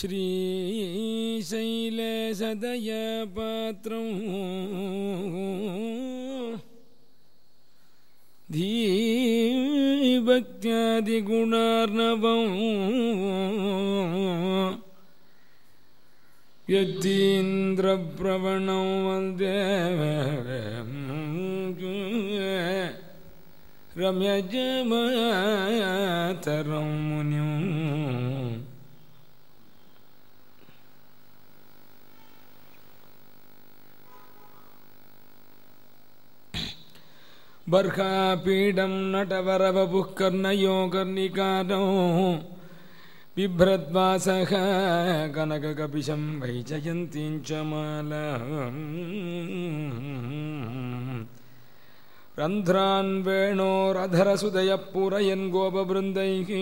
श्रीशैलेशदयपात्रम् धीभक्त्यादिगुणार्णवम् यतीन्द्रप्रवणं वन्दे रम्यजमातरं मुनिम् बर्हापीडं नटवरवपुः कर्णयो कर्णिकारो बिभ्रद्वासः कनककपिशं वैजयन्तीं च माला रन्ध्रान् वेणोरधरसुदयः पूरयन् गोपवृन्दैः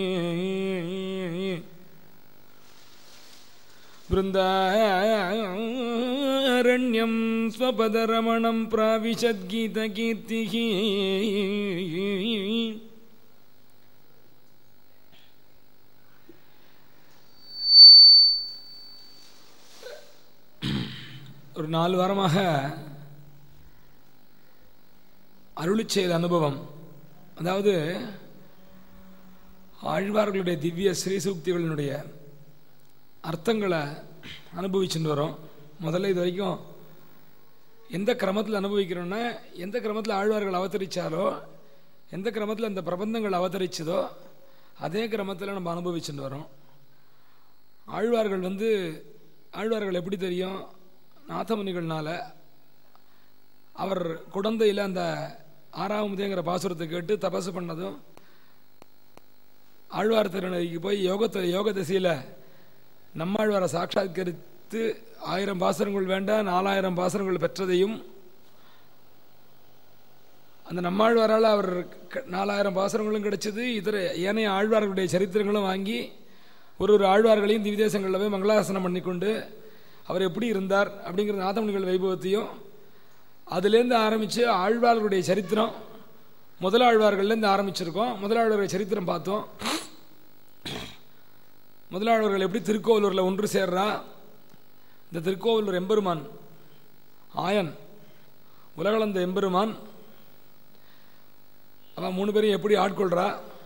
बृन्दारण्यं स्वपदरमणं प्राविशद्गीतकीर्तिः ஒரு நாலு வாரமாக அருளிச்செயல் அனுபவம் அதாவது ஆழ்வார்களுடைய திவ்ய ஸ்ரீசூக்திகளினுடைய அர்த்தங்களை அனுபவிச்சுட்டு வரோம் முதல்ல இது வரைக்கும் எந்த கிரமத்தில் அனுபவிக்கிறோன்னா எந்த கிரமத்தில் ஆழ்வார்கள் அவதரித்தாரோ எந்த கிரமத்தில் அந்த பிரபந்தங்கள் அவதரிச்சதோ அதே கிரமத்தில் நம்ம அனுபவிச்சுட்டு வரோம் ஆழ்வார்கள் வந்து ஆழ்வார்கள் எப்படி தெரியும் நாதமுனிகள்னால அவர் குடந்தையில் அந்த ஆறாவதுங்கிற பாசுரத்தை கேட்டு தபசு பண்ணதும் ஆழ்வார் திருநதிக்கு போய் யோகத்தை யோக திசையில் நம்மாழ்வாரை சாட்சாத்கரித்து ஆயிரம் பாசனங்கள் வேண்டாம் நாலாயிரம் பாசனங்கள் பெற்றதையும் அந்த நம்மாழ்வாரால் அவர் நாலாயிரம் பாசனங்களும் கிடைச்சது இதர ஏனைய ஆழ்வார்களுடைய சரித்திரங்களும் வாங்கி ஒரு ஒரு ஆழ்வார்களையும் திவிதேசங்களில் போய் மங்களாசனம் பண்ணிக்கொண்டு அவர் எப்படி இருந்தார் அப்படிங்கிற நாதமணிகள் வைபவத்தையும் அதுலேருந்து ஆரம்பித்து ஆழ்வார்களுடைய சரித்திரம் முதலாழ்வார்கள்லேருந்து ஆரம்பிச்சிருக்கோம் முதலாழ்வாருடைய சரித்திரம் பார்த்தோம் முதலாளர்கள் எப்படி திருக்கோவிலூரில் ஒன்று சேர்றா இந்த திருக்கோவிலூர் எம்பெருமான் ஆயன் உலகளந்த எம்பெருமான் அவன் மூணு பேரையும் எப்படி ஆட்கொள்றா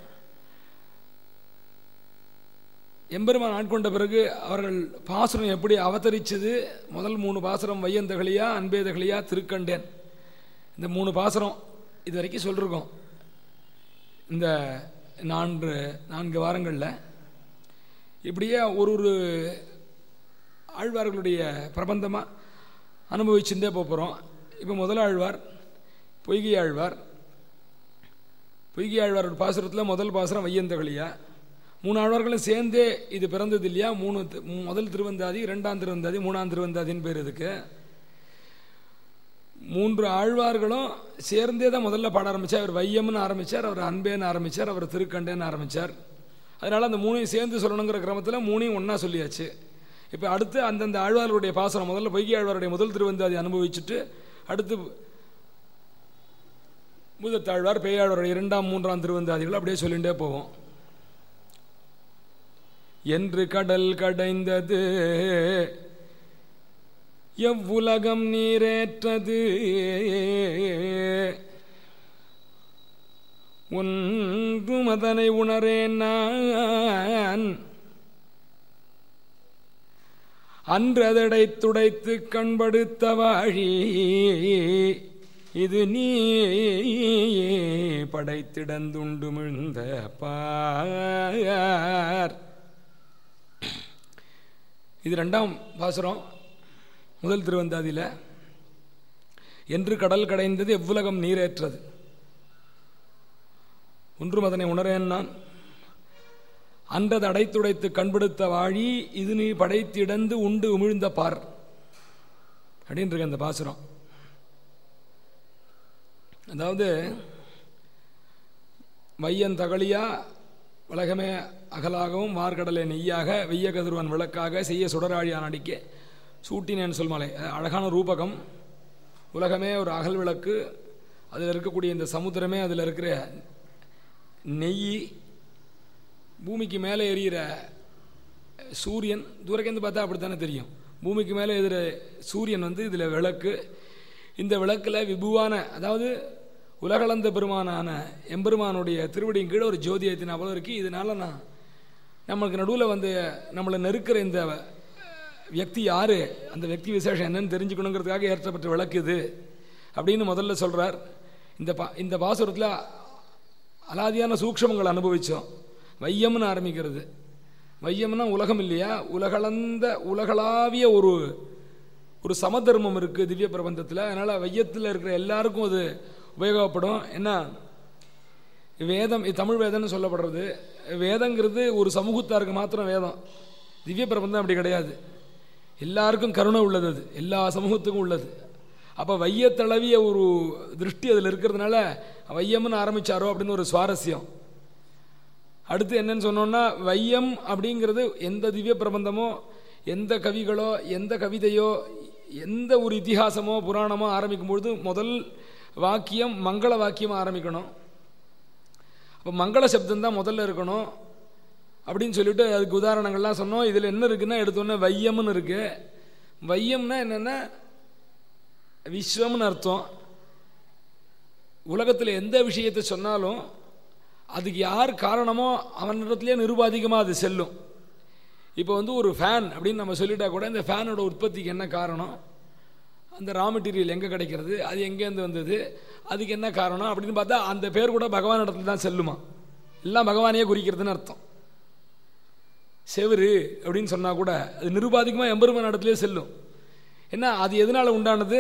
எம்பெருமான் ஆட்கொண்ட பிறகு அவர்கள் பாசுரம் எப்படி அவதரிச்சது முதல் மூணு பாசுரம் வையந்தகலியா அன்பேதகலியா திருக்கண்டேன் இந்த மூணு பாசுரம் இது வரைக்கும் சொல்லிருக்கோம் இந்த நான்கு நான்கு வாரங்களில் இப்படியே ஒரு ஒரு ஆழ்வார்களுடைய பிரபந்தமாக அனுபவிச்சுட்டே போகிறோம் இப்போ முதல் ஆழ்வார் பொய்கை ஆழ்வார் பொய்கை ஆழ்வாரோட பாசுரத்தில் முதல் பாசுரம் வையந்தகலியா மூணு ஆழ்வார்களும் சேர்ந்தே இது பிறந்தது இல்லையா மூணு முதல் திருவந்தாதி ரெண்டாம் திருவந்தாதி மூணாம் திருவந்தாதின்னு பேர் இதுக்கு மூன்று ஆழ்வார்களும் சேர்ந்தே தான் முதல்ல பாட ஆரம்பித்தார் அவர் வையம்னு ஆரம்பித்தார் அவர் அன்பேன்னு ஆரம்பித்தார் அவர் திருக்கண்டேன்னு ஆரம்பித்தார் அதனால் அந்த மூணையும் சேர்ந்து சொல்லணுங்கிற கிரமத்தில் மூணையும் ஒன்றா சொல்லியாச்சு இப்போ அடுத்து அந்தந்த ஆழ்வார்களுடைய பாசனம் முதல்ல பொய்கை ஆழ்வாருடைய முதல் திருவந்தாதி அனுபவிச்சுட்டு அடுத்து பூதத்தாழ்வார் பேயாழ்வாருடைய இரண்டாம் மூன்றாம் திருவந்தாதிகள் அப்படியே சொல்லிகிட்டே போவோம் என்று கடல் கடைந்தது எவ்வுலகம் நீரேற்றது ஒன்றும் அதனை உணரேன் நான் அன்றதடை துடைத்து கண்படுத்த வாழி இது நீ படைத்திடந்துண்டு மிழ்ந்த பார் இது ரெண்டாம் பாசுரம் முதல் திருவந்தாதியில் என்று கடல் கடைந்தது எவ்வுலகம் நீரேற்றது ஒன்றும் அதனை உணரேன் நான் அன்றது அடைத்துடைத்து கண்படுத்த வாழி இது நீ படைத்திடந்து உண்டு உமிழ்ந்த பார் அப்படின்றது அந்த பாசுரம் அதாவது வையன் தகழியா உலகமே அகலாகவும் வார்கடலை நெய்யாக வெய்ய கதிர்வன் விளக்காக செய்ய சுடராழியான் அடிக்க சூட்டினேன் சொல்மலை அழகான ரூபகம் உலகமே ஒரு அகல் விளக்கு அதில் இருக்கக்கூடிய இந்த சமுத்திரமே அதில் இருக்கிற நெய் பூமிக்கு மேலே எரியிற சூரியன் தூரக்கேந்து பார்த்தா அப்படித்தானே தெரியும் பூமிக்கு மேலே எதிர சூரியன் வந்து இதில் விளக்கு இந்த விளக்கில் விபுவான அதாவது உலகளந்த பெருமானான எம்பெருமானுடைய திருவடியின் கீழே ஒரு ஜோதி ஏற்றின அவ்வளோ இருக்குது இதனால நான் நம்மளுக்கு நடுவில் வந்து நம்மளை நெருக்கிற இந்த வியக்தி யார் அந்த வியக்தி விசேஷம் என்னன்னு தெரிஞ்சுக்கணுங்கிறதுக்காக ஏற்றப்பட்ட விளக்கு இது அப்படின்னு முதல்ல சொல்கிறார் இந்த பா இந்த பாசுரத்தில் அலாதியான சூக்ஷமங்களை அனுபவித்தோம் வையம்னு ஆரம்பிக்கிறது வையம்னா உலகம் இல்லையா உலகளந்த உலகளாவிய ஒரு ஒரு சமதர்மம் இருக்குது திவ்ய பிரபந்தத்தில் அதனால் வையத்தில் இருக்கிற எல்லாருக்கும் அது உபயோகப்படும் என்ன வேதம் இது தமிழ் வேதம்னு சொல்லப்படுறது வேதங்கிறது ஒரு சமூகத்தாருக்கு மாத்திரம் வேதம் திவ்ய பிரபந்தம் அப்படி கிடையாது எல்லாருக்கும் கருணை உள்ளது அது எல்லா சமூகத்துக்கும் உள்ளது அப்போ வையத்தளவிய ஒரு திருஷ்டி அதில் இருக்கிறதுனால வையம்னு ஆரம்பிச்சாரோ அப்படின்னு ஒரு சுவாரஸ்யம் அடுத்து என்னன்னு சொன்னோம்னா வையம் அப்படிங்கிறது எந்த திவ்ய பிரபந்தமோ எந்த கவிகளோ எந்த கவிதையோ எந்த ஒரு இதிகாசமோ புராணமோ ஆரம்பிக்கும் பொழுது முதல் வாக்கியம் மங்கள வாக்கியம் ஆரம்பிக்கணும் அப்போ மங்கள சப்தம் தான் முதல்ல இருக்கணும் அப்படின்னு சொல்லிட்டு அதுக்கு உதாரணங்கள்லாம் சொன்னோம் இதில் என்ன இருக்குன்னா எடுத்தோன்னே வையம்னு இருக்கு வையம்னா என்னென்னா விஸ்வம்னு அர்த்தம் உலகத்தில் எந்த விஷயத்தை சொன்னாலும் அதுக்கு யார் காரணமோ அவனிடத்துலேயே நிருபாதிகமாக அது செல்லும் இப்போ வந்து ஒரு ஃபேன் அப்படின்னு நம்ம சொல்லிட்டா கூட இந்த ஃபேனோட உற்பத்திக்கு என்ன காரணம் அந்த ரா மெட்டீரியல் எங்கே கிடைக்கிறது அது எங்கேருந்து வந்தது அதுக்கு என்ன காரணம் அப்படின்னு பார்த்தா அந்த பேர் கூட பகவான் இடத்துல தான் செல்லுமா எல்லாம் பகவானையே குறிக்கிறதுன்னு அர்த்தம் செவரு அப்படின்னு சொன்னால் கூட அது நிருபாதிகமாக எம்பெருமான் இடத்துலேயே செல்லும் என்ன அது எதனால் உண்டானது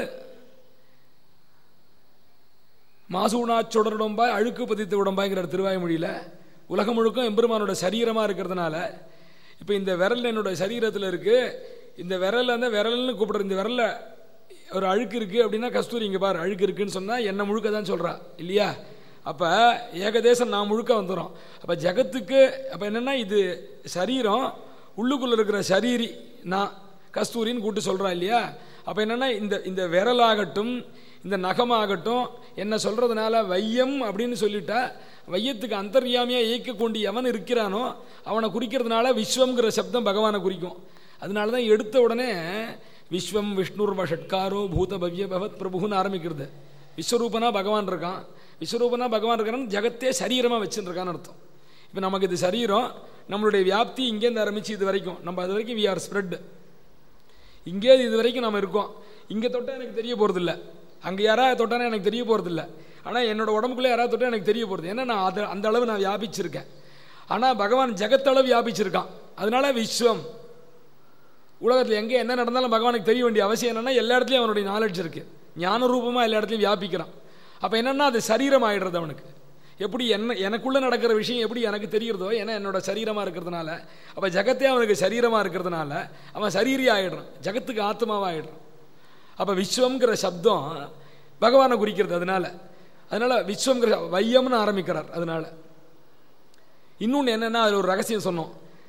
மாசூனா சுடருடம்பாய் அழுக்கு பதித்து உடம்பாய்ங்கிற திருவாய்மொழியில் உலகம் முழுக்கும் எம்பெருமானோட சரீரமாக இருக்கிறதுனால இப்போ இந்த விரல் என்னோட சரீரத்தில் இருக்குது இந்த விரலில் வந்து விரல்னு கூப்பிடுற இந்த விரலில் ஒரு அழுக்கு இருக்குது அப்படின்னா கஸ்தூரி இங்கே பாரு அழுக்கு இருக்குன்னு சொன்னால் என்ன முழுக்க தான் சொல்கிறா இல்லையா அப்போ ஏகதேசம் நான் முழுக்க வந்துடும் அப்போ ஜகத்துக்கு அப்போ என்னென்னா இது சரீரம் உள்ளுக்குள்ளே இருக்கிற சரீரி நான் கஸ்தூரின்னு கூப்பிட்டு சொல்கிறா இல்லையா அப்போ என்னென்னா இந்த இந்த விரலாகட்டும் இந்த நகமாகட்டும் என்ன சொல்கிறதுனால வையம் அப்படின்னு சொல்லிட்டா வையத்துக்கு அந்தர்யாமியாக இயக்கக்கொண்டு எவன் இருக்கிறானோ அவனை குறிக்கிறதுனால விஸ்வம்ங்கிற சப்தம் பகவானை குறிக்கும் அதனால தான் எடுத்த உடனே விஸ்வம் விஷ்ணுர் வஷட்காரோ பூத பவ்ய பகவத் பிரபுன்னு ஆரம்பிக்கிறது விஸ்வரூபனா பகவான் இருக்கான் விஸ்வரூபனா பகவான் இருக்கான்னு ஜகத்தே சரீரமாக வச்சுருக்கான்னு அர்த்தம் இப்போ நமக்கு இது சரீரம் நம்மளுடைய வியாப்தி இங்கேருந்து ஆரம்பித்து இது வரைக்கும் நம்ம அது வரைக்கும் வி ஆர் ஸ்ப்ரெட் இங்கே இது வரைக்கும் நம்ம இருக்கோம் இங்கே தொட்டால் எனக்கு தெரிய போகிறதில்ல அங்கே யாராவது தொட்டானே எனக்கு தெரிய போகிறதில்ல ஆனால் என்னோட உடம்புக்குள்ளே யாராவது தொட்டால் எனக்கு தெரிய போகிறது ஏன்னா நான் அது அந்த அளவு நான் வியாபிச்சிருக்கேன் ஆனால் பகவான் ஜெகத்தளவு வியாபிச்சிருக்கான் அதனால விஸ்வம் உலகத்தில் எங்கே என்ன நடந்தாலும் பகவானுக்கு தெரிய வேண்டிய அவசியம் என்னென்னா எல்லா இடத்துலையும் அவனுடைய நாலேஜ் இருக்குது ஞான ரூபமாக எல்லா இடத்துலையும் வியாபிக்கிறான் அப்போ என்னென்னா அது சரீரம் ஆகிடுறது அவனுக்கு எப்படி என்ன எனக்குள்ளே நடக்கிற விஷயம் எப்படி எனக்கு தெரிகிறதோ ஏன்னா என்னோட சரீரமாக இருக்கிறதுனால அப்போ ஜகத்தே அவனுக்கு சரீரமாக இருக்கிறதுனால அவன் சரீரி ஆகிடுறான் ஜகத்துக்கு ஆத்மாவாக ஆகிடுறான் அப்போ விஸ்வம்ங்கிற சப்தம் பகவானை குறிக்கிறது அதனால அதனால விஸ்வம்ங்கிற வையம்னு ஆரம்பிக்கிறார் அதனால இன்னொன்று என்னென்னா அதில் ஒரு ரகசியம் சொன்னோம்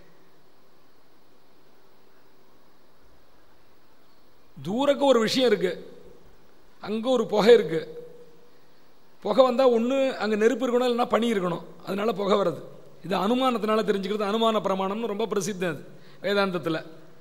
தூரக்கு ஒரு விஷயம் இருக்கு அங்கே ஒரு புகை இருக்கு புகை வந்தால் ஒன்று அங்கே நெருப்பு இருக்கணும் இல்லைன்னா பனி இருக்கணும் அதனால புகை வருது இது அனுமானத்தினால தெரிஞ்சுக்கிறது அனுமான பிரமாணம்னு ரொம்ப பிரசித்தம் அது வேதாந்தத்தில்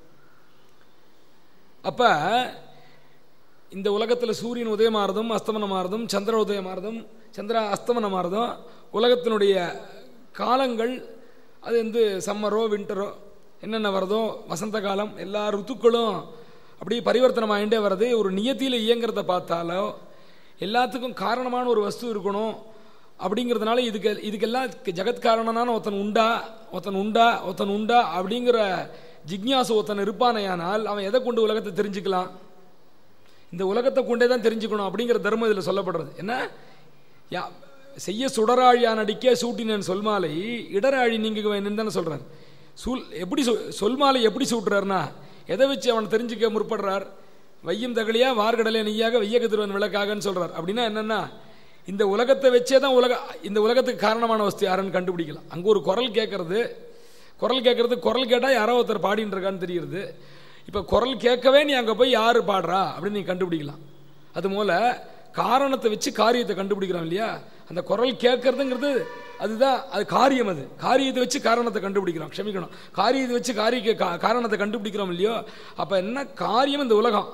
அப்போ இந்த உலகத்தில் சூரியன் உதயமாறதும் அஸ்தமனமாறதும் சந்திர உதயமாறதும் சந்திர அஸ்தமனமாறதும் உலகத்தினுடைய காலங்கள் அது வந்து சம்மரோ வின்டரோ என்னென்ன வருதோ வசந்த காலம் எல்லா ருத்துக்களும் அப்படியே பரிவர்த்தனமாகிட்டே வர்றது ஒரு நியத்தியில் இயங்கிறத பார்த்தாலோ எல்லாத்துக்கும் காரணமான ஒரு வஸ்து இருக்கணும் அப்படிங்கிறதுனால இதுக்கு இதுக்கெல்லாம் ஜெகத் காரணனான ஒருத்தன் உண்டா ஒருத்தன் உண்டா ஒருத்தன் உண்டா அப்படிங்கிற ஜிக்ஞாசு ஒருத்தன் இருப்பானையானால் அவன் எதை கொண்டு உலகத்தை தெரிஞ்சுக்கலாம் இந்த உலகத்தை கொண்டே தான் தெரிஞ்சுக்கணும் அப்படிங்கிற தர்மம் இதில் சொல்லப்படுறது என்ன யா செய்ய சுடராழியான் அடிக்க சூட்டினேன் சொல்மாலை இடராழி நீங்க தானே சொல்கிறார் சூல் எப்படி சொ சொல்மாலை எப்படி சூட்டுறாருனா எதை வச்சு அவனை தெரிஞ்சுக்க முற்படுறார் வையம் தகலியா வார்கடலே நெய்யாக வையகதிருவன் விளக்காகன்னு சொல்கிறார் அப்படின்னா என்னென்னா இந்த உலகத்தை வச்சே தான் உலக இந்த உலகத்துக்கு காரணமான வஸ்து யாருன்னு கண்டுபிடிக்கலாம் அங்கே ஒரு குரல் கேட்கறது குரல் கேட்கறது குரல் கேட்டால் யாரோ ஒருத்தர் பாடின்னு இருக்கான்னு தெரியுது இப்போ குரல் கேட்கவே நீ அங்கே போய் யார் பாடுறா அப்படின்னு நீ கண்டுபிடிக்கலாம் அது போல காரணத்தை வச்சு காரியத்தை கண்டுபிடிக்கிறோம் இல்லையா அந்த குரல் கேட்கறதுங்கிறது அதுதான் அது காரியம் அது காரியத்தை வச்சு காரணத்தை கண்டுபிடிக்கிறோம் க்ஷமிக்கணும் காரியத்தை வச்சு காரிய கா- காரணத்தை கண்டுபிடிக்கிறோம் இல்லையோ அப்போ என்ன காரியம் இந்த உலகம்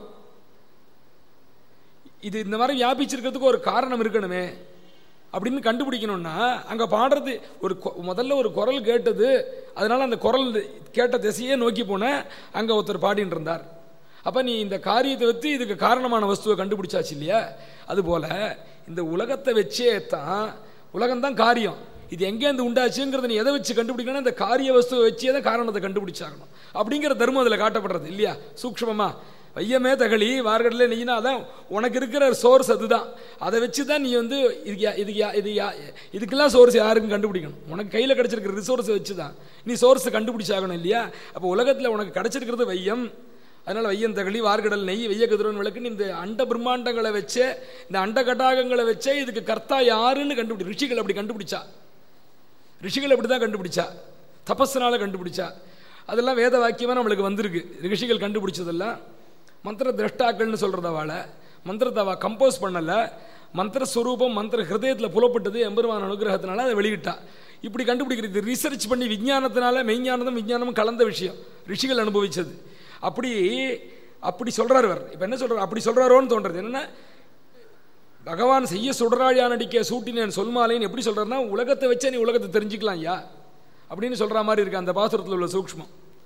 இது இந்த மாதிரி வியாபிச்சிருக்கிறதுக்கு ஒரு காரணம் இருக்கணுமே அப்படின்னு கண்டுபிடிக்கணும்னா அங்கே பாடுறது ஒரு கொ- முதல்ல ஒரு குரல் கேட்டது அதனால அந்த குரல் கேட்ட திசையே நோக்கி போன அங்கே ஒருத்தர் பாடின்னு இருந்தார் அப்போ நீ இந்த காரியத்தை வச்சு இதுக்கு காரணமான வஸ்துவை கண்டுபிடிச்சாச்சு இல்லையா அதுபோல் இந்த உலகத்தை வச்சே தான் உலகம்தான் காரியம் இது எங்கேருந்து உண்டாச்சுங்கிறத நீ எதை வச்சு கண்டுபிடிக்கணும் இந்த காரிய வஸ்துவை வச்சே தான் காரணத்தை கண்டுபிடிச்சாகணும் அப்படிங்கிற தர்மம் அதில் காட்டப்படுறது இல்லையா சூக்ஷ்மமா வையமே தகளி வார்கடல நெய்யினா அதான் உனக்கு இருக்கிற சோர்ஸ் அதுதான் அதை வச்சு தான் நீ வந்து இதுக்கு யா- இதுக்கு யா- இது யா- இதுக்கெல்லாம் சோர்ஸ் யாருக்கும் கண்டுபிடிக்கணும் உனக்கு கையில் கிடச்சிருக்கிற ரிசோர்ஸை வச்சு தான் நீ சோர்ஸை கண்டுபிடிச்சாகணும் இல்லையா அப்போ உலகத்தில் உனக்கு கிடச்சிருக்கிறது வையம் அதனால் வையம் தகளி வார்கடல் நெய் வெய்ய கதிரவன் விளக்குன்னு இந்த அண்ட பிரம்மாண்டங்களை வச்சே இந்த அண்ட கட்டாகங்களை வச்சே இதுக்கு கர்த்தா யாருன்னு கண்டுபிடி ரிஷிகள் அப்படி கண்டுபிடிச்சா ரிஷிகள் அப்படி தான் கண்டுபிடிச்சா தபஸ்னால கண்டுபிடிச்சா அதெல்லாம் வேத வாக்கியமாக நம்மளுக்கு வந்திருக்கு ரிஷிகள் கண்டுபிடிச்சதெல்லாம் மந்திர திரஷ்டாக்கள்னு சொல்கிறத அவளை மந்திரத்தை அவள் கம்போஸ் பண்ணலை மந்திர ஸ்வரூபம் மந்திர ஹிருதயத்தில் புலப்பட்டது எம்பெருமான அனுகிரகத்தினால அதை வெளியிட்டா இப்படி கண்டுபிடிக்கிறது ரிசர்ச் பண்ணி விஞ்ஞானத்தினால மெய்ஞானதும் விஞ்ஞானமும் கலந்த விஷயம் ரிஷிகள் அனுபவிச்சது அப்படி அப்படி சொல்றாரு அவர் இப்போ என்ன சொல்றாரு அப்படி சொல்றாரோன்னு தோன்றது என்னன்னா பகவான் செய்ய சுடராழியான் அடிக்க சூட்டினேன் சொல்மாலேன்னு எப்படி சொல்றாருன்னா உலகத்தை வச்சே நீ உலகத்தை தெரிஞ்சுக்கலாம் ஐயா அப்படின்னு சொல்ற மாதிரி இருக்கு அந்த பாசுரத்தில் உள்ள சூக்ஷ்மம்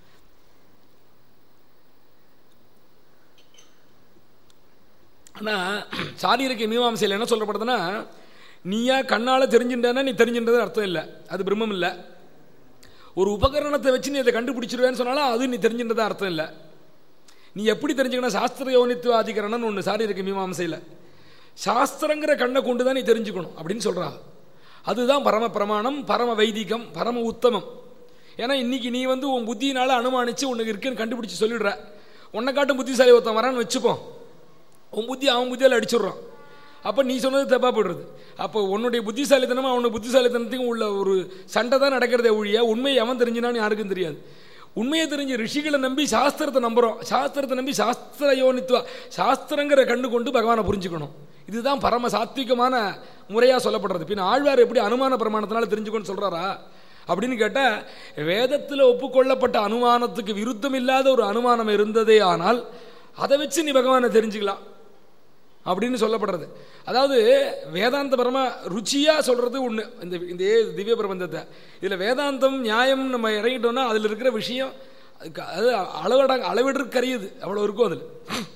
ஆனால் சாரீரக்க மீமாம்சையில் என்ன சொல்லப்படுதுன்னா நீயா கண்ணால் தெரிஞ்சுட்டேன்னா நீ தெரிஞ்சுன்றது அர்த்தம் இல்லை அது பிரம்மம் இல்லை ஒரு உபகரணத்தை வச்சு நீ அதை கண்டுபிடிச்சிருவேன்னு சொன்னாலும் அது நீ தெரிஞ்சுன்றது அர்த்தம் இல்லை நீ எப்படி தெரிஞ்சுக்கணும் சாஸ்திர யோனித்துவ அதிகரணம்னு ஒன்று சாரீரக்க மீமாம்சையில் சாஸ்திரங்கிற கண்ணை கொண்டு தான் நீ தெரிஞ்சுக்கணும் அப்படின்னு சொல்றா அதுதான் பரம பிரமாணம் பரம வைதிகம் பரம உத்தமம் ஏன்னா இன்னைக்கு நீ வந்து உன் புத்தியினால அனுமானிச்சு உனக்கு இருக்குன்னு கண்டுபிடிச்சு சொல்லிடுற உன்னை காட்டும் புத்திசாலி ஒருத்தன் வரான்னு வச்சுப்போம் உன் புத்தி அவன் புத்தியால் அடிச்சிடுறான் அப்போ நீ சொன்னது தப்பாக போடுறது அப்போ உன்னுடைய புத்திசாலித்தனமும் அவனுடைய புத்திசாலித்தனத்துக்கும் உள்ள ஒரு சண்டை தான் நடக்கிறதே ஒழிய உண்மையை அவன் தெரிஞ்சினான்னு யாருக்கும் தெரியாது உண்மையை தெரிஞ்ச ரிஷிகளை நம்பி சாஸ்திரத்தை நம்புகிறோம் சாஸ்திரத்தை நம்பி சாஸ்திர யோனித்துவ சாஸ்திரங்கிற கண்ணு கொண்டு பகவானை புரிஞ்சுக்கணும் இதுதான் பரம சாத்விகமான முறையாக சொல்லப்படுறது பின் ஆழ்வார் எப்படி அனுமான பிரமாணத்தினால தெரிஞ்சுக்கணும்னு சொல்கிறாரா அப்படின்னு கேட்டால் வேதத்தில் ஒப்புக்கொள்ளப்பட்ட அனுமானத்துக்கு விருத்தம் இல்லாத ஒரு அனுமானம் இருந்ததே ஆனால் அதை வச்சு நீ பகவானை தெரிஞ்சுக்கலாம் அப்படின்னு சொல்லப்படுறது அதாவது வேதாந்த பரமா ருச்சியாக சொல்கிறது ஒன்று இந்த இந்த ஏ- திவ்ய பிரபந்தத்தை இதில் வேதாந்தம் நியாயம் நம்ம இறங்கிட்டோம்னா அதில் இருக்கிற விஷயம் அதுக்கு அது அளவிட அளவிடற்கரியது அவ்வளோ இருக்கும் அதில்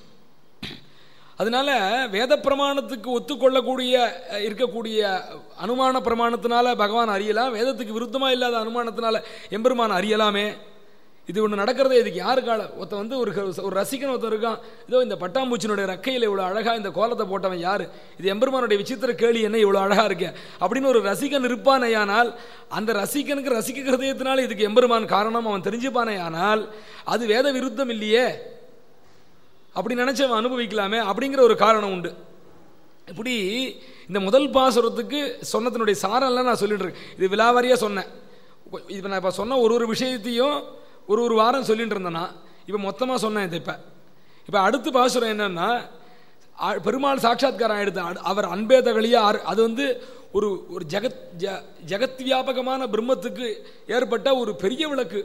அதனால வேத பிரமாணத்துக்கு ஒத்துக்கொள்ளக்கூடிய அஹ், இருக்கக்கூடிய அனுமான பிரமாணத்தினால பகவான் அறியலாம் வேதத்துக்கு விருத்தமாக இல்லாத அனுமானத்தினால எம்பெருமான் அறியலாமே இது ஒன்று நடக்கிறதே இதுக்கு யாரு கால ஒருத்தன் வந்து ஒரு ஒரு ரசிகன் ஒருத்தன் இருக்கான் இதோ இந்த பட்டாம்பூச்சினுடைய ரெக்கையில் இவ்வளோ அழகாக இந்த கோலத்தை போட்டவன் யார் இது எம்பெருமானுடைய விசித்திர கேள்வி என்ன இவ்வளோ அழகாக இருக்கு அப்படின்னு ஒரு ரசிகன் இருப்பானேயானால் அந்த ரசிகனுக்கு ரசிக்க ஹிருதயத்தினால இதுக்கு எம்பெருமான் காரணம் அவன் தெரிஞ்சுப்பானேயானால் அது வேத விருத்தம் இல்லையே அப்படி நினைச்சு அவன் அனுபவிக்கலாமே அப்படிங்கிற ஒரு காரணம் உண்டு இப்படி இந்த முதல் பாசுரத்துக்கு சொன்னதனுடைய சாரம்லாம் நான் சொல்லிட்டு இருக்கேன் இது விலாவாரியாக சொன்னேன் இப்போ நான் இப்போ சொன்ன ஒரு ஒரு விஷயத்தையும் ஒரு ஒரு வாரம் சொல்லிட்டு இருந்தேன்னா இப்போ மொத்தமாக சொன்னேன் இது இப்போ இப்போ அடுத்த பாசுரம் என்னன்னா ஆ- பெருமாள் சாட்சாத்காரம் எடுத்த அடு- அவர் அன்பே தகலியா ஆறு- அது வந்து ஒரு ஒரு ஜெகத் ஜ- ஜெகத் வியாபகமான பிரம்மத்துக்கு ஏற்பட்ட ஒரு பெரிய விளக்கு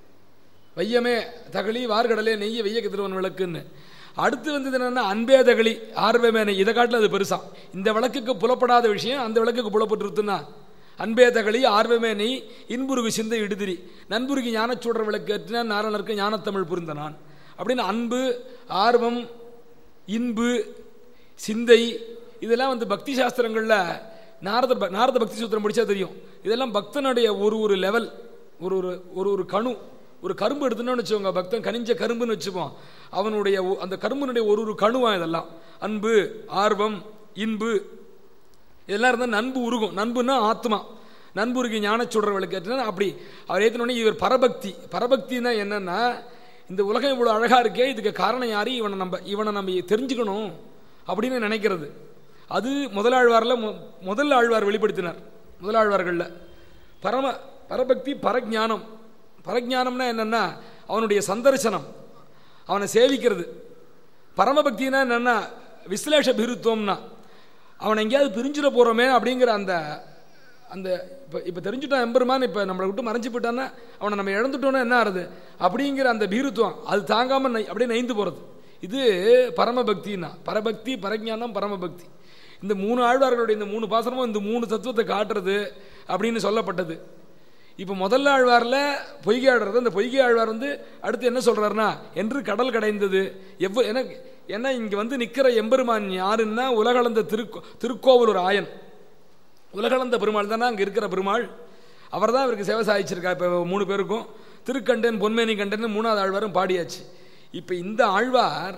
வையமே தகளி வார்கடலே நெய்ய வெய்ய கதிரவன் விளக்குன்னு அடுத்து வந்தது என்னன்னா அன்பே தகளி ஆர்வமே நெய் இதை காட்டில் அது பெருசா இந்த விளக்குக்கு புலப்படாத விஷயம் அந்த விளக்குக்கு புலப்பட்டுருத்துன்னா அன்பே தகளி ஆர்வமே நெய் இன்புருகு சிந்தை இடுதிரி நண்புருகு ஞானச்சூடர் விளக்கு ஏற்றினா நாரணருக்கு ஞானத்தமிழ் புரிந்த நான் அப்படின்னு அன்பு ஆர்வம் இன்பு சிந்தை இதெல்லாம் வந்து பக்தி சாஸ்திரங்களில் நாரத ப- நாரத பக்தி சூத்திரம் படிச்சா தெரியும் இதெல்லாம் பக்தனுடைய ஒரு ஒரு லெவல் ஒரு ஒரு ஒரு ஒரு கணு ஒரு கரும்பு எடுத்துனோம்னு வச்சுக்கோங்க பக்தன் கனிஞ்ச கரும்புன்னு வச்சுப்போம் அவனுடைய ஒ- அந்த கரும்பினுடைய ஒரு ஒரு கணுவா இதெல்லாம் அன்பு ஆர்வம் இன்பு இதெல்லாம் இருந்தால் நண்பு உருகும் நண்புன்னா ஆத்மா நண்பு உருகி ஞான சுடர் கேட்டா அப்படி அவர் ஏற்றினோடனே இவர் பரபக்தி பரபக்தின்னா என்னன்னா இந்த உலகம் இவ்வளோ அழகாக இருக்கே இதுக்கு காரணம் யாரு இவனை நம்ம இவனை நம்ம தெரிஞ்சுக்கணும் அப்படின்னு நினைக்கிறது அது முதலாழ்வாரில் மு- முதல் ஆழ்வார் வெளிப்படுத்தினார் முதலாழ்வார்களில் பரம பரபக்தி பரஜானம் பரஜானம்னா என்னன்னா அவனுடைய சந்தர்சனம் அவனை சேவிக்கிறது பரமபக்தினா என்னன்னா விஸ்லேஷ பிருத்துவம்னா அவன் எங்கேயாவது பிரிஞ்சிட போகிறோமே அப்படிங்கிற அந்த அந்த இப்போ இப்போ தெரிஞ்சுட்டான் எம்பெருமான் இப்போ நம்மளை விட்டு மறைஞ்சு போயிட்டான்னா அவனை நம்ம இழந்துட்டோன்னா என்ன ஆறுது அப்படிங்கிற அந்த பீருத்துவம் அது தாங்காமல் நை அப்படியே நைந்து போகிறது இது பரமபக்தின்னா பரபக்தி பரஜானம் பரமபக்தி இந்த மூணு ஆழ்வார்களுடைய இந்த மூணு பாசனமும் இந்த மூணு தத்துவத்தை காட்டுறது அப்படின்னு சொல்லப்பட்டது இப்போ முதல்ல ஆழ்வாரில் பொய்கை ஆழ்வார் அந்த பொய்கை ஆழ்வார் வந்து அடுத்து என்ன சொல்கிறாருன்னா என்று கடல் கடைந்தது எவ்வ எனக்கு ஏன்னா இங்கே வந்து நிற்கிற எம்பெருமான் யாருன்னா உலகளந்த திருக்கோ திருக்கோவலூர் ஆயன் உலகளந்த பெருமாள் தானே அங்கே இருக்கிற பெருமாள் அவர் தான் இவருக்கு சேவை சாதிச்சிருக்கா இப்போ மூணு பேருக்கும் திருக்கண்டன் பொன்மேனி கண்டன் மூணாவது ஆழ்வாரும் பாடியாச்சு இப்போ இந்த ஆழ்வார்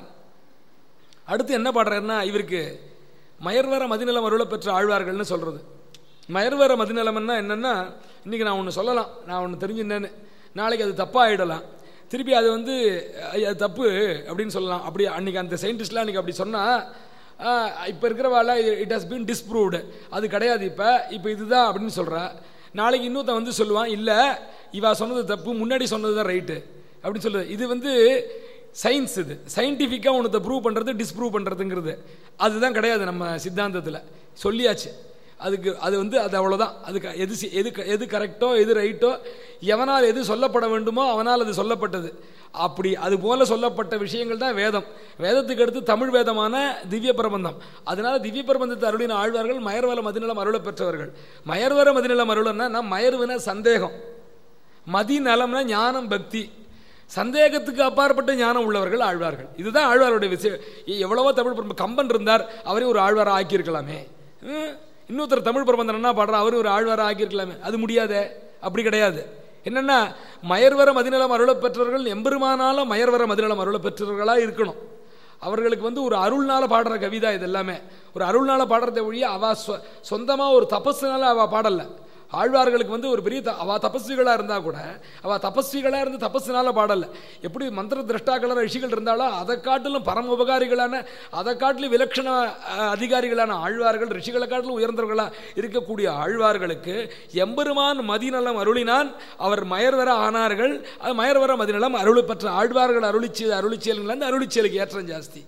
அடுத்து என்ன பாடுறாருன்னா இவருக்கு மயர்வர மதிநலம் அருளை பெற்ற ஆழ்வார்கள்னு சொல்கிறது மயர்வர மதிநலம்னா என்னென்னா இன்றைக்கி நான் ஒன்று சொல்லலாம் நான் ஒன்று தெரிஞ்சுனேன்னு நாளைக்கு அது தப்பாக ஆகிடலாம் திருப்பி அது வந்து ஐய, அது தப்பு அப்படின்னு சொல்லலாம் அப்படி அன்றைக்கி அந்த சயின்டிஸ்ட்லாம் அன்றைக்கி அப்படி சொன்னால் இப்போ இருக்கிறவால இட் ஹஸ் பீன் டிஸ்ப்ரூவ்டு அது கிடையாது இப்போ இப்போ இதுதான் அப்படின்னு சொல்கிறா நாளைக்கு இன்னொருத்தன் வந்து சொல்லுவான் இல்லை இவா சொன்னது தப்பு முன்னாடி சொன்னது தான் ரைட்டு அப்படின்னு சொல்லுது இது வந்து சயின்ஸ் இது சயின்டிஃபிக்காக ஒன்றத்தை ப்ரூவ் பண்ணுறது டிஸ்ப்ரூவ் பண்ணுறதுங்கிறது அதுதான் கிடையாது நம்ம சித்தாந்தத்தில் சொல்லியாச்சு அதுக்கு அது வந்து அது அவ்வளோதான் அதுக்கு எது சி- எது க- எது கரெக்டோ எது ரைட்டோ எவனால் எது சொல்லப்பட வேண்டுமோ அவனால் அது சொல்லப்பட்டது அப்படி அது போல சொல்லப்பட்ட விஷயங்கள் தான் வேதம் வேதத்துக்கு அடுத்து தமிழ் வேதமான திவ்ய பிரபந்தம் அதனால திவ்ய பிரபந்தத்தை அருளின ஆழ்வார்கள் மயர்வர மதிநலம் அருளை பெற்றவர்கள் மயர்வர மதிநலம் அருளன்னா நான் மயர்வுன சந்தேகம் மதி நலம்னா ஞானம் பக்தி சந்தேகத்துக்கு அப்பாற்பட்ட ஞானம் உள்ளவர்கள் ஆழ்வார்கள் இதுதான் ஆழ்வாருடைய விஷயம் எ- எவ்வளவோ தமிழ் பிரபந்தம் கம்பன் இருந்தார் அவரே ஒரு ஆழ்வாரை ஆக்கியிருக்கலாமே ஹம், இன்னொருத்தர் தமிழ் பிரபந்தம் என்ன பாடுறா அவரும் ஒரு ஆழ்வாரை ஆக்கியிருக்கலாமே அது முடியாதே அப்படி கிடையாது என்னன்னா மயர்வர மதிநலம் அருளப் பெற்றவர்கள் எம்பெருமானால மயர்வர மதிநலம் அருளப் பெற்றவர்களாக இருக்கணும் அவர்களுக்கு வந்து ஒரு அருள்னால பாடுற கவிதா இது எல்லாமே ஒரு அருள்னால பாடுறதை ஒழிய அவ சொ சொந்தமாக ஒரு தபஸ்னால அவ பாடலை ஆழ்வார்களுக்கு வந்து ஒரு பெரிய த- அவ தபஸ்விகளாக இருந்தால் கூட அவ தபஸ்விகளாக இருந்து தபஸ்னால பாடலை எப்படி மந்திர திரஷ்டாக்களான ரிஷிகள் இருந்தாலும் அதை காட்டிலும் பரம உபகாரிகளான அதை காட்டிலும் விலட்சண அஹ், அதிகாரிகளான ஆழ்வார்கள் ரிஷிகளை காட்டிலும் உயர்ந்தவர்களாக இருக்கக்கூடிய ஆழ்வார்களுக்கு எம்பெருமான் மதிநலம் அருளினான் அவர் மயர்வர ஆனார்கள் அது மயர்வர மதிநலம் அருளை பெற்ற ஆழ்வார்கள் அருளிச்சு அருளிச்செயல்கள் அந்த அருளிச்செயலுக்கு ஏற்றம் ஜாஸ்தி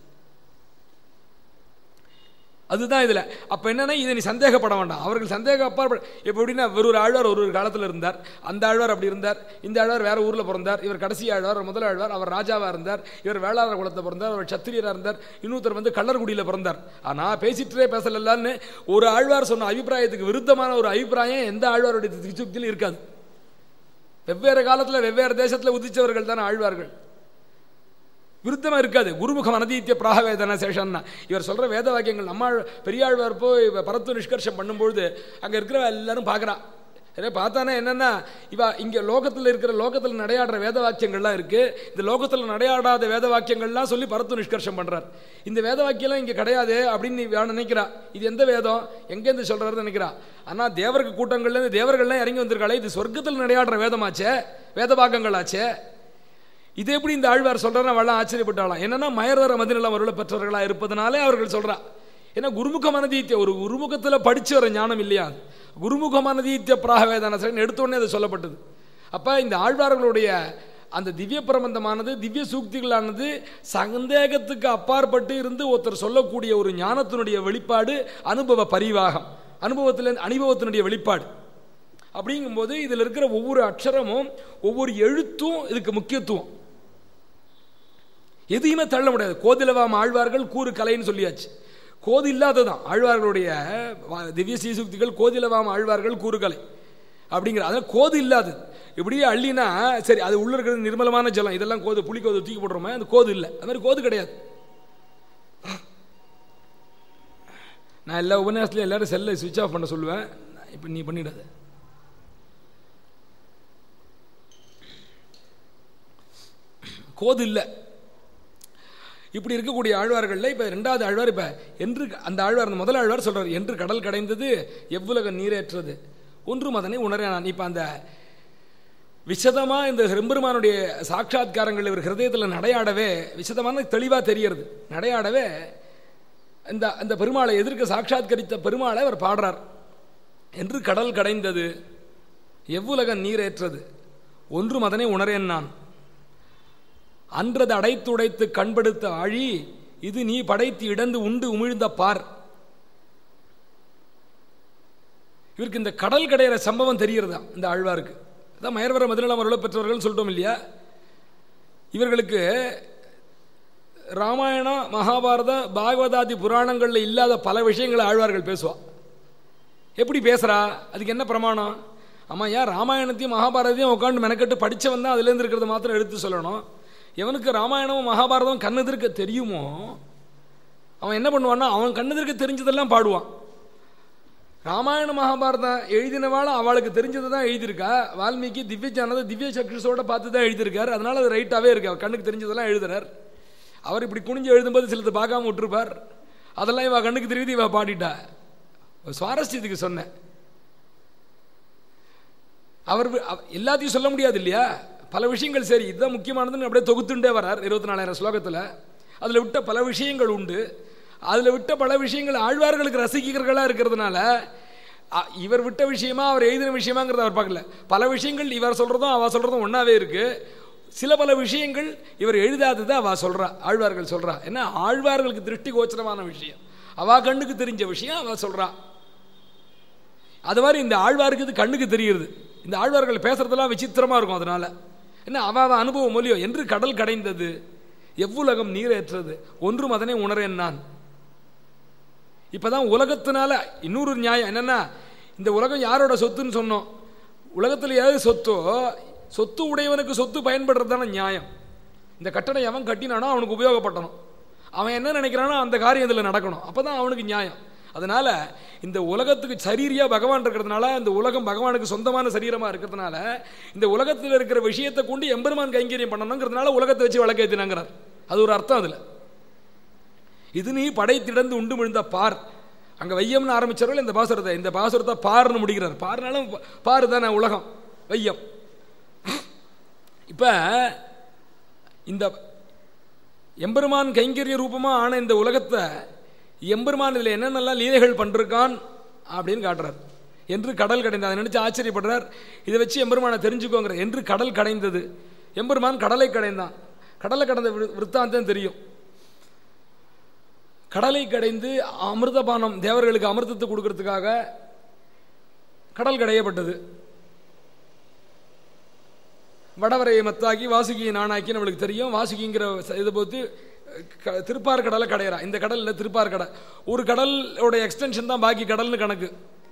அதுதான் இதில் அப்போ என்னன்னா இதை நீ சந்தேகப்பட வேண்டாம் அவர்கள் சந்தேக அப்பாற்பட இப்போ எப்படின்னா ஒரு ஒரு ஆழ்வார் ஒரு ஒரு காலத்தில் இருந்தார் அந்த ஆழ்வார் அப்படி இருந்தார் இந்த ஆழ்வார் வேற ஊரில் பிறந்தார் இவர் கடைசி ஆழ்வார் முதல் ஆழ்வார் அவர் ராஜாவாக இருந்தார் இவர் வேளாளர் குலத்தை பிறந்தார் அவர் சத்திரியராக இருந்தார் இன்னொருத்தர் வந்து கள்ளர்குடியில் பிறந்தார் ஆனால் பேசிட்டே பேசலன்னு ஒரு ஆழ்வார் சொன்ன அபிப்பிராயத்துக்கு விருத்தமான ஒரு அபிப்பிராயம் எந்த ஆழ்வாருடைய திருச்சுக்தியிலும் இருக்காது வெவ்வேறு காலத்தில் வெவ்வேறு தேசத்தில் உதிச்சவர்கள் தானே ஆழ்வார்கள் விருத்தமாக இருக்காது குருமுகம் அனதீத்திய பிராகவேதன சேஷன்னா இவர் சொல்கிற வேத வாக்கியங்கள் நம்ம ஆழ்- பெரியாழ்வார் போய் இவ பரத்து நிஷ்கர்ஷம் பண்ணும்பொழுது அங்கே இருக்கிற எல்லாரும் பார்க்குறா ஏன்னா பார்த்தானே என்னென்னா இவ இங்கே லோகத்தில் இருக்கிற லோகத்தில் நடையாடுற வேத வாக்கியங்கள்லாம் இருக்குது இந்த லோகத்தில் நடையாடாத வேத வாக்கியங்கள்லாம் சொல்லி பரத்து நிஷ்கர்ஷம் பண்ணுறார் இந்த வேத வாக்கியம்லாம் இங்கே கிடையாது அப்படின்னு நீ வேணும் நினைக்கிறா இது எந்த வேதம் எங்கேருந்து சொல்கிறாருன்னு நினைக்கிறா ஆனால் தேவருக்கு கூட்டங்கள்லேருந்து தேவர்கள்லாம் இறங்கி வந்திருக்காளே இது சொர்க்கத்தில் நடையாடுற வேதமாச்சே வேத பாகங்களாச்சே இது எப்படி இந்த ஆழ்வார் சொல்றாரு அவள்லாம் ஆச்சரியப்பட்டாலாம் என்னன்னா மயர்வர மதிநலம் அவர்களை பெற்றவர்களா இருப்பதனாலே அவர்கள் சொல்றா ஏன்னா குருமுக மனதீத்திய ஒரு குருமுகத்தில் படிச்சு வர ஞானம் இல்லையா அது குருமுக மனதீத்திய பிராகவேதான எடுத்த உடனே அது சொல்லப்பட்டது அப்ப இந்த ஆழ்வார்களுடைய அந்த திவ்ய பிரபந்தமானது திவ்ய சூக்திகளானது சந்தேகத்துக்கு அப்பாற்பட்டு இருந்து ஒருத்தர் சொல்லக்கூடிய ஒரு ஞானத்தினுடைய வெளிப்பாடு அனுபவ பரிவாகம் அனுபவத்தில் அனுபவத்தினுடைய வெளிப்பாடு அப்படிங்கும்போது இதில் இருக்கிற ஒவ்வொரு அக்ஷரமும் ஒவ்வொரு எழுத்தும் இதுக்கு முக்கியத்துவம் எதையுமே தள்ள முடியாது கோதிலவாம் ஆழ்வார்கள் கூறு கலைன்னு சொல்லியாச்சு கோது இல்லாததான் ஆழ்வார்களுடைய வா- திவ்ய சீசுக்திகள் கோதிலவாம் ஆழ்வார்கள் கூறுகலை அப்படிங்கிற அதான் கோது இல்லாது இப்படியே அள்ளினா சரி அது உள்ள இருக்கிறது நிர்மலமான ஜலம் இதெல்லாம் கோது புளி கோது தூக்கி போடுறோமே அது கோது இல்லை அது மாதிரி கோது கிடையாது நான் எல்லா உபன்யாசத்துலையும் எல்லாரும் செல்லை சுவிட்ச் ஆஃப் பண்ண சொல்லுவேன் இப்போ நீ பண்ணிடாத கோது இல்லை இப்படி இருக்கக்கூடிய ஆழ்வார்களில் இப்போ ரெண்டாவது ஆழ்வார் இப்போ என்று அந்த ஆழ்வார் அந்த முதல் ஆழ்வார் சொல்றார் என்று கடல் கடைந்தது எவ்வுலக நீரேற்றது ஒன்றும் அதனை உணரான் இப்போ அந்த விசதமா இந்த எம்பெருமானுடைய சாட்சாத்காரங்கள் இவர் ஹிருதயத்தில் நடையாடவே விசதமான தெளிவாக தெரியறது நடையாடவே இந்த அந்த பெருமாளை எதிர்க்க சாட்சாத்கரித்த பெருமாளை அவர் பாடுறார் என்று கடல் கடைந்தது எவ்வுலக நீரேற்றது ஒன்றும் அதனை உணரேன் நான் அன்றது அடைத்துடைத்து கண்படுத்த ஆழி இது நீ படைத்து இடந்து உண்டு உமிழ்ந்த பார் இவருக்கு இந்த கடல் கடையிற சம்பவம் தெரியறதா இந்த ஆழ்வாருக்கு அதான் மயர்வர மதுநலம் அருளை பெற்றவர்கள் சொல்லிட்டோம் இல்லையா இவர்களுக்கு ராமாயணம் மகாபாரத பாகவதாதி புராணங்களில் இல்லாத பல விஷயங்களை ஆழ்வார்கள் பேசுவா எப்படி பேசுகிறா அதுக்கு என்ன பிரமாணம் ஆமாம் ஏன் ராமாயணத்தையும் மகாபாரதத்தையும் உட்காந்து மெனக்கட்டு படித்தவன் தான் அதுலேருந்து இருக்கிறத மாத்திரம் எடுத்து சொல்லணும் எவனுக்கு ராமாயணமும் மகாபாரதம் கண்ணெதிர்க்க தெரியுமோ அவன் என்ன பண்ணுவான்னா அவன் கண்ணெதிர்க்க தெரிஞ்சதெல்லாம் பாடுவான் ராமாயண மகாபாரதம் எழுதினவாள் அவளுக்கு தெரிஞ்சதை தான் எழுதியிருக்கா வால்மீகி திவ்ய ஜானதை திவ்ய சக்ஷஸோட பார்த்து தான் எழுதியிருக்கார் அதனால அது ரைட்டாகவே இருக்கு அவர் கண்ணுக்கு தெரிஞ்சதெல்லாம் எழுதுறார் அவர் இப்படி குனிஞ்சு எழுதும்போது சிலது பார்க்காம விட்டுருப்பார் அதெல்லாம் இவ கண்ணுக்கு தெரியுது இவ பாடிட்டா ஒரு சுவாரஸ்யத்துக்கு சொன்னேன் அவர் வி- அவ- எல்லாத்தையும் சொல்ல முடியாது இல்லையா பல விஷயங்கள் சரி இதுதான் முக்கியமானதுன்னு அப்படியே தொகுத்துண்டே வரார் இருபத்தி நாலாயிரம் ஸ்லோகத்தில் அதில் விட்ட பல விஷயங்கள் உண்டு அதில் விட்ட பல விஷயங்கள் ஆழ்வார்களுக்கு ரசிகர்களாக இருக்கிறதுனால அ- இவர் விட்ட விஷயமா அவர் எழுதின விஷயமாங்கிறத அவர் பார்க்கல பல விஷயங்கள் இவர் சொல்கிறதும் அவ சொல்கிறதும் ஒன்றாவே இருக்கு சில பல விஷயங்கள் இவர் எழுதாததை அவ சொல்றா ஆழ்வார்கள் சொல்றா என்ன ஆழ்வார்களுக்கு திருஷ்டி கோச்சரமான விஷயம் அவ கண்ணுக்கு தெரிஞ்ச விஷயம் அவ சொல்றா அது மாதிரி இந்த ஆழ்வாருக்கு இது கண்ணுக்கு தெரியுது இந்த ஆழ்வார்கள் பேசுறதெல்லாம் விசித்திரமா இருக்கும் அதனால என்ன அவ அவ அனுபவம் மொழியோ என்று கடல் கடைந்தது எவ்வுலகம் நீரேற்றது ஒன்றும் அதனை உணரேன் நான் இப்பதான் உலகத்தினால இன்னொரு நியாயம் என்னன்னா இந்த உலகம் யாரோட சொத்துன்னு சொன்னோம் உலகத்தில் ஏதாவது சொத்தோ சொத்து உடையவனுக்கு சொத்து பயன்படுறது தானே நியாயம் இந்த கட்டடம் எவன் கட்டினானோ அவனுக்கு உபயோகப்படணும் அவன் என்ன நினைக்கிறானோ அந்த காரியம் இதில் நடக்கணும் அப்பதான் அவனுக்கு நியாயம் அதனால இந்த உலகத்துக்கு சரீரியா பகவான் இருக்கிறதுனால இந்த உலகம் பகவானுக்கு சொந்தமான சரீரமா இருக்கிறதுனால இந்த உலகத்தில் இருக்கிற விஷயத்தை கொண்டு எம்பெருமான் கைங்கரியம் பண்ணணுங்கிறதுனால உலகத்தை வச்சு வழக்கேற்றினாங்கிறார் அது ஒரு அர்த்தம் அதுல இது நீ படைத்திடந்து உண்டு விழுந்த பார் அங்க வையம்னு ஆரம்பிச்சார்கள் இந்த பாசுரத்தை இந்த பாசுரத்தை பார்னு முடிக்கிறார் பார்னாலும் பா- பாரு தானே உலகம் வையம் இப்ப இந்த எம்பெருமான் கைங்கரிய ரூபமா ஆன இந்த உலகத்தை எம்பெருமான் இதுல என்னென்னலாம் லீலைகள் பண்ணிருக்கான் அப்படின்னு காட்டுறார் என்று கடல் கடைந்தது அதை நினைச்சு ஆச்சரியப்படுறார் இதை வச்சு எம்பெருமானை தெரிஞ்சுக்கோங்கிற என்று கடல் கடைந்தது எம்பெருமான் கடலை கடைந்தான் கடலை கடந்த விரு- விருத்தாந்தம் தெரியும் கடலை கடைந்து அமிர்தபானம் தேவர்களுக்கு அமிர்தத்தை கொடுக்கறதுக்காக கடல் கடையப்பட்டது வடவரையை மத்தாக்கி வாசுகியை நானாக்கி நம்மளுக்கு தெரியும் வாசுகிங்கிற ச- இதை பொறுத்து க- திருப்பார் கடலை கடையிறா இந்த கடல் இல்லை திருப்பார் கடை ஒரு கடலோட எக்ஸ்டென்ஷன் தான் பாக்கி கடல்னு கணக்கு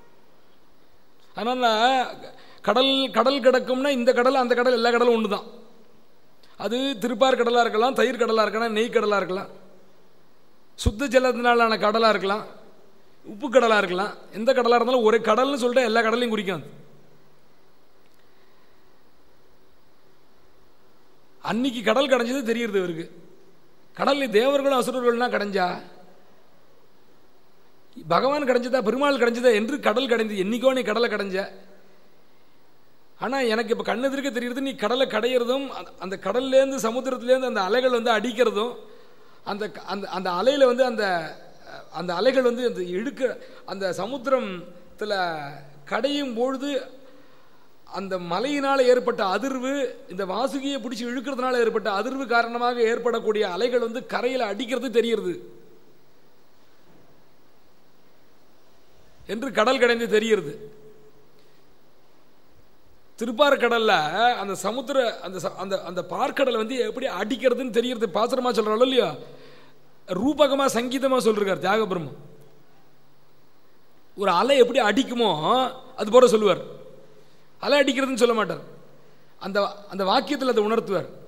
அதனால கடல் கடல் கிடக்கும்னா இந்த கடல் அந்த கடல் எல்லா கடலும் ஒன்று தான் அது திருப்பார் கடலாக இருக்கலாம் தயிர் கடலாக இருக்கலாம் நெய் கடலாக இருக்கலாம் சுத்த ஜலத்தினாலான கடலாக இருக்கலாம் உப்பு கடலாக இருக்கலாம் எந்த கடலாக இருந்தாலும் ஒரே கடல்னு சொல்லிட்டு எல்லா கடலையும் குறிக்கும் அது அன்னைக்கு கடல் கடைஞ்சது தெரியுது இவருக்கு கடல்ல தேவர்களும் அசுரர்கள்லாம் கடைஞ்சா பகவான் கடைஞ்சதா பெருமாள் கடைஞ்சதா என்று கடல் கடைஞ்சது என்னைக்கோ நீ கடலை கடைஞ்ச ஆனா எனக்கு இப்ப கண்ணெதிர்க்க தெரியுது நீ கடலை கடையிறதும் அந்த- அந்த கடல்லேருந்து சமுத்திரத்திலேருந்து அந்த அலைகள் வந்து அடிக்கிறதும் அந்த க- அந்த அந்த அலையில வந்து அந்த அந்த அலைகள் வந்து அந்த இழுக்க அந்த சமுத்திரத்துல கடையும் பொழுது அந்த மலையினால் ஏற்பட்ட அதிர்வு இந்த வாசுகியை பிடிச்சி இழுக்கிறதுனால ஏற்பட்ட அதிர்வு காரணமாக ஏற்படக்கூடிய அலைகள் வந்து கரையில் அடிக்கிறது தெரியுது என்று கடல் கடைந்து தெரியுது திருப்பார்கடல்ல அந்த சமுத்திர அந்த ச- அந்த அந்த பார்க்கடலை வந்து எப்படி அடிக்கிறதுன்னு தெரியறது பாசுரமா சொல்றாள் இல்லையா ரூபகமா சங்கீதமா சொல்றார் தியாகபிரம்மம் ஒரு அலை எப்படி அடிக்குமோ அது போல சொல்லுவார் அலை அடிக்கிறதுன்னு சொல்ல மாட்டார் அந்த அந்த வாக்கியத்தில் அதை உணர்த்துவார்